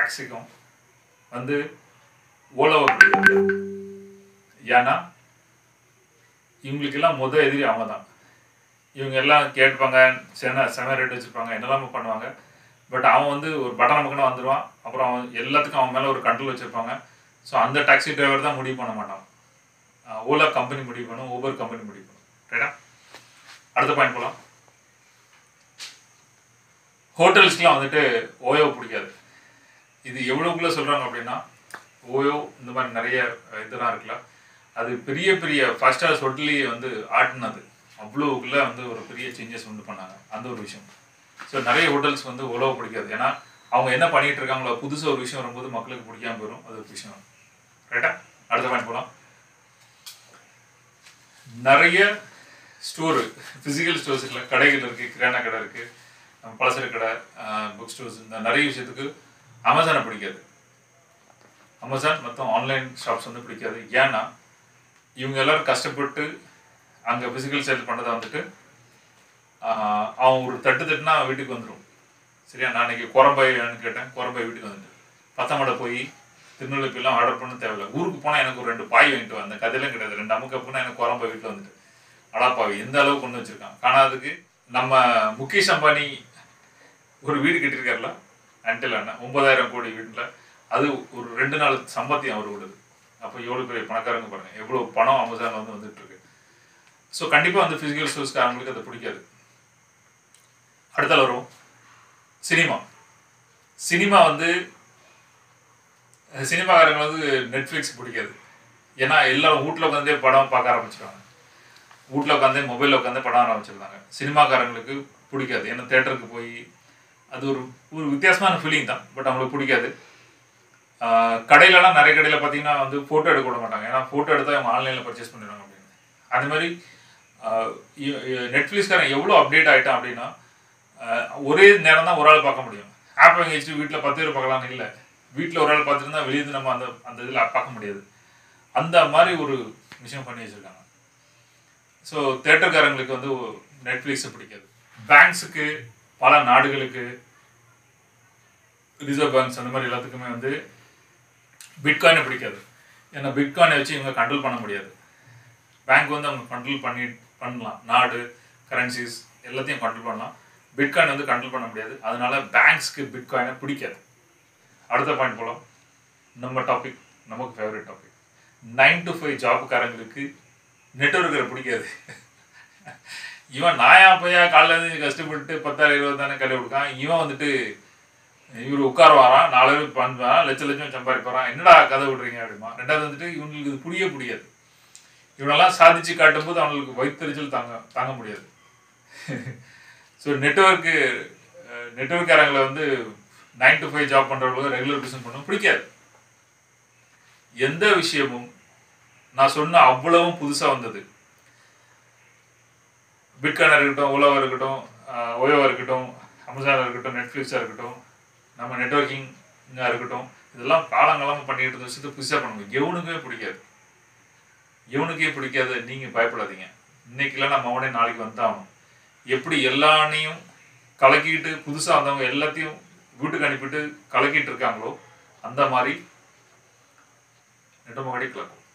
டாக்ஸிக்கும் வந்து ஓலாவை பிடிக்காது ஏன்னா இவங்களுக்கெல்லாம் முத எதிரி அவங்க தான் இவங்க எல்லாம் கேட்பாங்க சென செம ரேட் வச்சுருப்பாங்க என்னெல்லாமோ பண்ணுவாங்க பட் அவன் வந்து ஒரு பட்டன் நமக்குன்னு வந்துடுவான் அப்புறம் அவன் எல்லாத்துக்கும் அவன் மேலே ஒரு கண்ட்ரோல் வச்சுருப்பாங்க ஸோ அந்த டாக்ஸி டிரைவர் தான் முடிவு பண்ண மாட்டான் ஆஹ் ஓலா கம்பெனி முடிவு பண்ணும் ஊபர் கம்பெனி முடிவு பண்ணும் ரைட்டா அடுத்த பாயிண்ட் போகலாம் ஹோட்டல்ஸ்க்குலாம் வந்துட்டு ஓயோ பிடிக்காது இது எவ்வளோக்குள்ள சொல்கிறாங்க அப்படின்னா ஓயோ இந்த மாதிரி நிறைய அஹ், இதெல்லாம் இருக்குல்ல அது பெரிய பெரிய ஃபைவ் ஸ்டார்ஸ் ஹோட்டலையே வந்து ஆட்டினது அவ்வளோக்குள்ள வந்து ஒரு பெரிய சேஞ்சஸ் வந்து பண்ணாங்க அந்த ஒரு விஷயம் ஸோ நிறைய ஹோட்டல்ஸ் வந்து ஓலோவை பிடிக்காது ஏன்னா அவங்க என்ன பண்ணிட்டு இருக்காங்களோ புதுசாக ஒரு விஷயம் வரும்போது மக்களுக்கு பிடிக்காம போயிடும் அது ஒரு விஷயம் ரைட்டா அடுத்த பாயிண்ட் போகலாம் நிறைய ஸ்டோரு ஃபிசிக்கல் ஸ்டோர்ஸ் இல்லை கடைகள் இருக்குது கிரானா கடை இருக்குது பலசர கடை புக் ஸ்டோர்ஸ் இந்த நிறைய விஷயத்துக்கு அமேசானை பிடிக்காது அமேசான் மற்றும் ஆன்லைன் ஷாப்ஸ் வந்து பிடிக்காது ஏன்னா இவங்க எல்லாரும் கஷ்டப்பட்டு அங்கே ஃபிசிக்கல் சேல் பண்ணதை வந்துட்டு ஆஹ், அவன் ஒரு தட்டு தட்டுனா வீட்டுக்கு வந்துடும் சரியா நான் இன்னைக்கு குரம்பாய் வேணும்னு கேட்டேன் குரம்பாய் வீட்டுக்கு வந்துட்டு பத்தமடை போய் திருநெல்வேலிக்கெல்லாம் ஆர்டர் பண்ண தேவையில்ல ஊருக்கு போனால் எனக்கு ஒரு ரெண்டு பாய் வாங்கிட்டு வந்தேன் கதையெல்லாம் கிடையாது ரெண்டு அமுக்கப்புனா எனக்கு குரம்பாய் வீட்டில் வந்துட்டு அடாப்பாவி எந்த அளவுக்கு கொண்டு வச்சிருக்கான் காணாததுக்கு நம்ம முகேஷ் அம்பானி ஒரு வீடு கட்டியிருக்காருல அன்டில் அண்ணன் ஒன்பதாயிரம் கோடி வீட்டில் அது ஒரு ரெண்டு நாள் சம்பாத்தியம் அவர் விடுது அப்போ எவ்வளோ பெரிய பணக்காரங்க பாருங்க எவ்வளோ பணம் அமேசான் வந்து வந்துட்டு இருக்கு ஸோ கண்டிப்பாக வந்து ஃபிசிக்கல் ஸ்டோர்ஸ்காரங்களுக்கு அது பிடிக்காது அடுத்தால வரும் சினிமா சினிமா வந்து சினிமாக்காரங்க வந்து நெட்ஃப்ளிக்ஸ் பிடிக்காது ஏன்னா எல்லாரும் வீட்டில் உட்காந்தே படம் பார்க்க ஆரம்பிச்சிருவாங்க வீட்டில் உட்காந்தே மொபைலில் உட்காந்தே படம் ஆரம்பிச்சிருந்தாங்க சினிமாக்காரங்களுக்கு பிடிக்காது ஏன்னா தேட்டருக்கு போய் அது ஒரு ஒரு வித்தியாசமான ஃபீலிங் தான் பட் அவங்களுக்கு பிடிக்காது ஆஹ் கடையிலலாம் நிறைய கடையில் பார்த்தீங்கன்னா வந்து ஃபோட்டோ எடுக்க விட மாட்டாங்க ஏன்னா ஃபோட்டோ எடுத்தால் அவங்க ஆன்லைனில் பர்ச்சேஸ் பண்ணிடுவாங்க அப்படின்னு அது மாதிரி நெட்ஃப்ளிக்ஸ்காரன் எவ்வளோ அப்டேட் ஆகிட்டான் அப்படின்னா ஆஹ் ஒரே நேரம் தான் ஒரு ஆள் பார்க்க முடியும் ஆப் வாங்கி வச்சுட்டு வீட்டில் பத்து பேர் பார்க்கலாம்னு இல்லை வீட்டில் ஒரு ஆள் பார்த்துருந்தா வெளியிருந்து நம்ம அந்த அந்த இதில் பார்க்க முடியாது அந்த மாதிரி ஒரு விஷயம் பண்ணி வச்சுருக்காங்க ஸோ தேட்டர்காரங்களுக்கு வந்து நெட்ஃப்ளிக்ஸை பிடிக்காது பேங்க்ஸுக்கு பல நாடுகளுக்கு ரிசர்வ் பேங்க்ஸ் அந்த மாதிரி எல்லாத்துக்குமே வந்து பிட்காயினை பிடிக்காது ஏன்னா பிட்காயினை வச்சு இவங்க கண்ட்ரோல் பண்ண முடியாது பேங்க் வந்து அவங்க கண்ட்ரோல் பண்ணி பண்ணலாம் நாடு கரன்சிஸ் எல்லாத்தையும் கண்ட்ரோல் பண்ணலாம் பிட்காயின் வந்து கண்ட்ரோல் பண்ண முடியாது அதனால பேங்க்ஸ்க்கு பிட்காயினை பிடிக்காது அடுத்த பாயிண்ட் போகலாம் நம்ம டாபிக் நமக்கு favourite topic nine to five ஜாப்புக்காரங்களுக்கு நெட்ஒர்க்கரை பிடிக்காது இவன் நாயா பையா காலைல இருந்து கஷ்டப்பட்டு பத்தாயிரம் இருபது தானே கல்வி கொடுக்கான் இவன் வந்துட்டு இவர் உட்கார வரான் நாலு பேர் பண்ணுவான் லட்ச லட்சம் சம்பாதிப்பாரான் என்னடா கதை விடுறீங்க அப்படிமா ரெண்டாவது வந்துட்டு இவங்களுக்கு இது புரிய புரியாது இவனெல்லாம் சாதிச்சு காட்டும்போது அவங்களுக்கு வயிற்றுச்சல் தாங்க தாங்க முடியாது ஸோ நெட்ஒர்க்கு நெட்ஒர்க்காரங்களை வந்து நைன் டு ஃபைவ் ஜாப் பண்ணுறவங்களுக்கு ரெகுலர் பிஸ்னஸ் பண்ண பிடிக்காது எந்த விஷயமும் நான் சொன்ன அவ்வளவும் புதுசாக வந்தது பிட்காயினாக இருக்கட்டும் ஓலாவாக இருக்கட்டும் ஓயோவாக இருக்கட்டும் அமேசானாக இருக்கட்டும் நெட்ஃப்ளிக்ஸாக இருக்கட்டும் நம்ம நெட்ஒர்க்கிங்காக இருக்கட்டும் இதெல்லாம் காலங்காலமாக பண்ணிட்டு இருந்த விஷயத்தை புதுசாக பண்ணுங்க எவனுக்குமே பிடிக்காது எவனுக்கே பிடிக்காது நீங்கள் பயப்படாதீங்க இன்னைக்கெல்லாம் நம்ம அவனே நாளைக்கு வந்தாகணும் எப்படி எல்லானையும் கலக்கிட்டு புதுசாக வந்தவங்க எல்லாத்தையும் வீட்டுக்கு அனுப்பிட்டு கலக்கிட்டு இருக்காங்களோ அந்த மாதிரி நெட்டமகடி கலக்கும்